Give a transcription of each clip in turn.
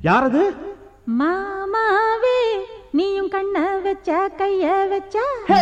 யாரது மாமாவே நீயும் கண்ண வச்ச கைய வச்ச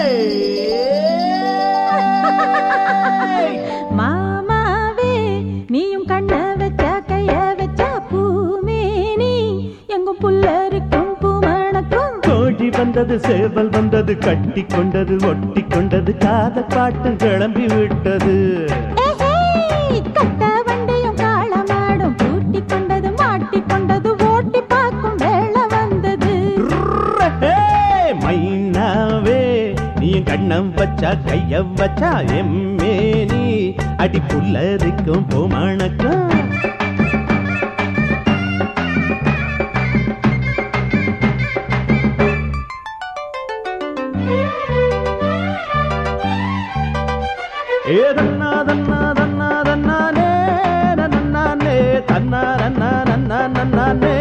மாமாவே நீயும் கண்ண வச்ச கைய வச்ச பூமேனி எங்கும் புல்லருக்கும் பூமணக்கும் கோழி வந்தது சேவல் வந்தது கட்டி கொண்டது ஒட்டி கொண்டது காதல் பாட்டு கிளம்பி விட்டது ஏஹே, கட்ட வண்டியும் காளமாடும் பூட்டி கொண்டது மாட்டி கொண்டது ஓட்டி பார்க்கும் வேளை வந்தது ஹே, மைனாவே நீ கண்ணம் வச்சா கைய வச்சா எம்மே நீ அடி புல்லரிக்கும் பூமணக்கும் ஏ தன்னா தன்னா தன்னா தன்னானே நன்னானே தன்னா நன்னா நன்னா நன்னானே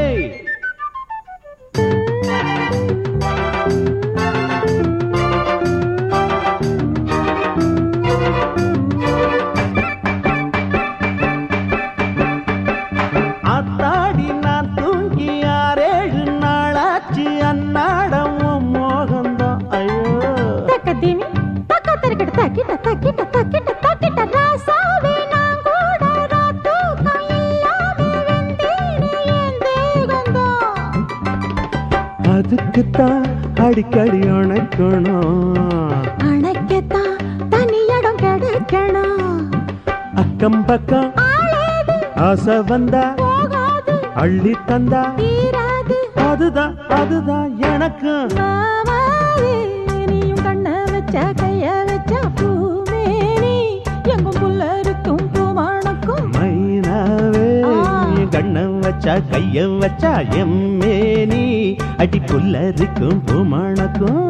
ஆத்தாடி நான் தூங்கி ஆறேழு நாளாச்சு அன்னாடம் உன் மோகம்தான் ஐயோ தக்கத்திமி தக்க தரக்கிட்ட தக்கிட்ட தக்கிட்ட தக்கிட்ட தக்கிட்ட ராசாவே நான் கூட ராத்தூக்கம் இல்லாம வெந்தேனே என் தேகந்தான் அதுக்குத்தான் அடிக்கடி அணைக்கணும் அணைக்கத்தான் தனி இடம் கிடைக்கணும் அக்கம் பக்கம் ஆளேது ஆசை வந்தா போகாது அள்ளி தந்தா தீராது அதுதான் அதுதான் எனக்கு மாமாவே நீயும் கண்ண வச்ச கைய வச்ச பூமேனி எங்கும் புல்லருக்கும் பூமணக்கும் மைனாவே ஆ. நீ கண்ணம் வச்சா கைய வச்சா எம்மே நீ அடி புல்லரிக்கும் பூமணக்கும்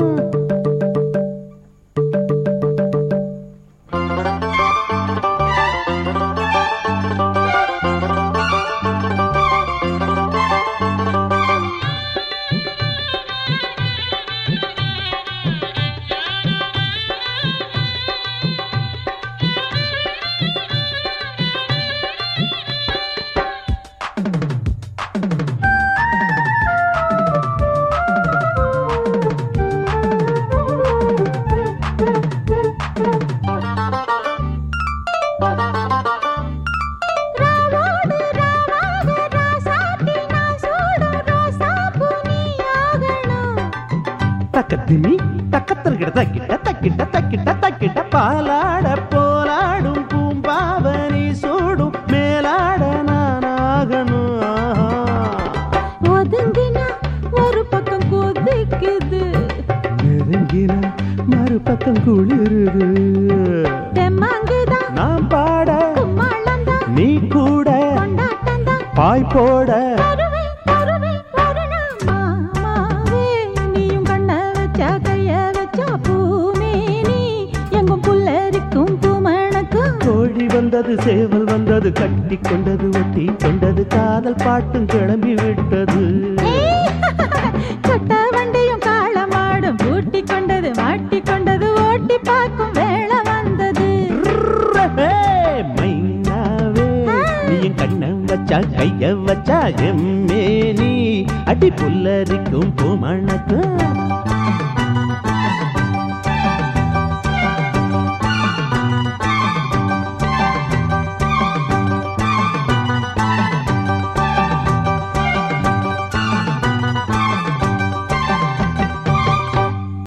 ராவோடு ராவாக ராசாத்தி நான் சூடும் ரோசாப்பூ நீயாகணும். தக்கத்தினி தக்கத்தல்கிட்ட தக்கிட்ட தக்கிட்ட தக்கிட்ட தக்கிட்ட பாலாட போலாடும் பூம்பாவனி சூடும் மேலாட நானாகணும் ஆஹா. ஒதுங்கினா ஒரு பக்கம் கொதிக்குது நெருங்கினா மறுபக்கம் குளிருது தெம்மாங்குதான் நான் பாட கும்மாளம்தான் நீ கூட கொண்டாட்டம்தான் பாய் போட தருவே தருவே ஒரு நாள் மாமாவே நீயும் கண்ண வச்ச கைய வச்ச பூமேனி எங்கும் புல்லரிக்கும் பூமணக்கும் கோழி வந்தது சேவல் வந்தது கட்டி கொண்டது ஒட்டி கொண்டது காதல் பாட்டும் கிளம்பி விட்டது கட்ட வண்டியும் காளமாடும் பூட்டி கொண்டது மாட்டி கொண்டது ஓட்டி பார்க்கும் வேளை வந்தது ஹே, மைனாவே நீ என் கண்ணம் வச்சா கைய வச்சா எம்மே நீ அடி புல்லரிக்கும் பூமணக்கும்